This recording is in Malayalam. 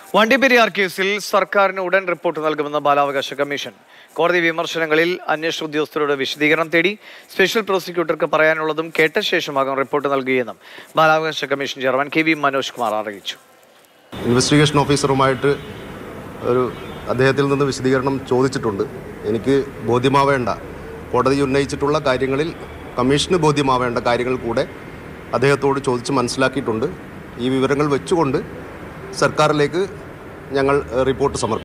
വണ്ടിപ്പെരിയാർ കേസിൽ സർക്കാരിന് ഉടൻ റിപ്പോർട്ട് നൽകുമെന്ന് ബാലാവകാശ കമ്മീഷൻ കോടതി വിമർശനങ്ങളിൽ അന്വേഷണ ഉദ്യോഗസ്ഥരോട് വിശദീകരണം തേടി സ്പെഷ്യൽ പ്രോസിക്യൂട്ടർക്ക് പറയാനുള്ളതും കേട്ട ശേഷമാകും റിപ്പോർട്ട് നൽകുകയെന്നും ബാലാവകാശ commission chairman K V Manoj Kumar അറിയിച്ചു ഇൻവെസ്റ്റിഗേഷൻ ഓഫീസറുമായിട്ട് ഒരു അദ്ദേഹത്തിൽ നിന്ന് വിശദീകരണം ചോദിച്ചിട്ടുണ്ട് എനിക്ക് ബോധ്യമാവേണ്ട കോടതി ഉന്നയിച്ചിട്ടുള്ള കാര്യങ്ങളിൽ കമ്മീഷന് ബോധ്യമാവേണ്ട കാര്യങ്ങൾ കൂടെ അദ്ദേഹത്തോട് ചോദിച്ച് മനസ്സിലാക്കിയിട്ടുണ്ട് ഈ വിവരങ്ങൾ വെച്ചുകൊണ്ട് സർക്കാരിലേക്ക് ഞങ്ങൾ ഏഹ്, റിപ്പോർട്ട് സമർപ്പിക്കും